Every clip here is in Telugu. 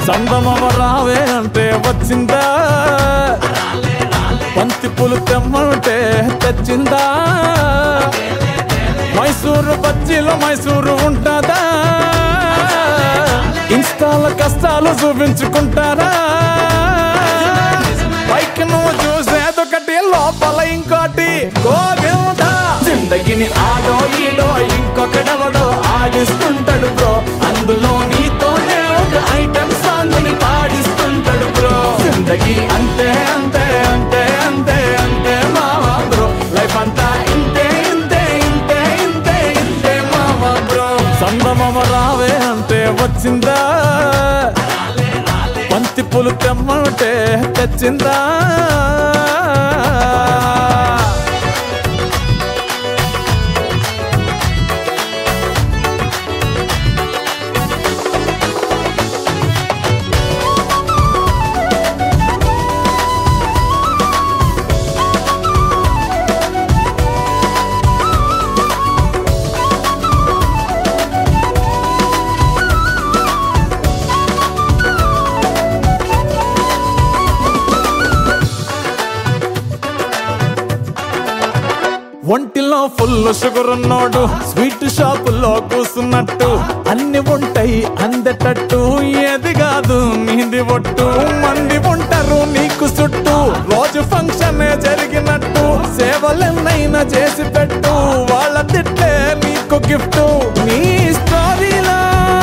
సందమవ రావే అంటే వచ్చిందా బంతి పూలు తెమ్మంటే తెచ్చిందా మైసూరు బజ్జీలో మైసూరు ఉంటుందా ఇన్స్టాల కష్టాలు చూపించుకుంటారా పైకి నువ్వు చూసేదొకటి లోపల ఇంకోటి గోవిందా జిందగిని ఆడో ఈడో ఇంకొకడెవడో ఆడిస్తుంటాడు బ్రో అందులో నీతోనే ఒక ఐటమ్ సాంగ్ ని పాడిస్తుంటాడు బ్రో జిందగీ అంతే అంతే అంతే అంతే అంతే మావా బ్రో లైఫ్ అంతా ఇంతే ఇంతే ఇంతే ఇంతే ఇంతే మావా బ్రో సందమమ రావే అంటే వచ్చిందా బంతి పూలు తెమ్మంటే తెచ్చిందా ఒంటిలో ఫుల్ షుగర్ ఉన్నోడు స్వీట్ షాపులో కూసున్నట్టు అన్ని ఉంటాయి అందటట్టు ఏది కాదు నీది ఒట్టు మంది ఉంటారు నీకు చుట్టూ రోజు ఫంక్షన్ జరిగినట్టు సేవలెన్నైనా చేసి పెట్టు వాళ్ళ తిట్టే నీకు గిఫ్ట్ నీ స్టోరీలా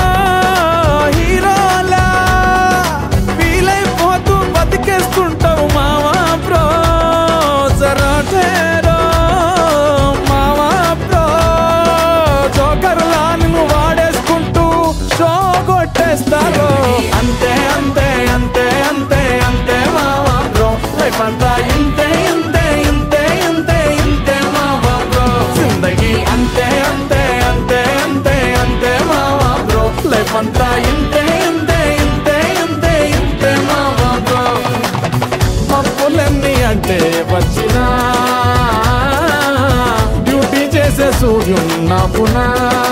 హీరోలా వీలైపోతూ బతికేస్తుంటావు మావా బ్రో జరాటేరో మావా బ్రో జోకర్లా నువ్వు వాడేసుకుంటూ షో కొట్టేస్తారు అంతే అంతే అంతే అంతే అంతే మావా బ్రో లైఫ్ అంతా ఇంతే ఇంతే ఇంతే ఇంతే ఇంతే మావా బ్రో జిందగీ అంతే అంతే అంతే అంతే అంతే మావా బ్రో లైఫ్ అంతా ఇంతే ఇంతే ఇంతే ఇంతే ఇంతే మావా బ్రో మప్పులన్నీ అంటే వచ్చినా డ్యూటీ చేసే సూర్యున్నా పునా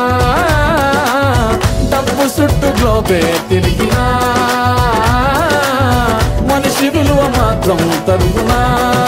డబ్బు చుట్టూ గ్లోబే తిరిగినా మనిషి విలువ మాత్రం తరుగునా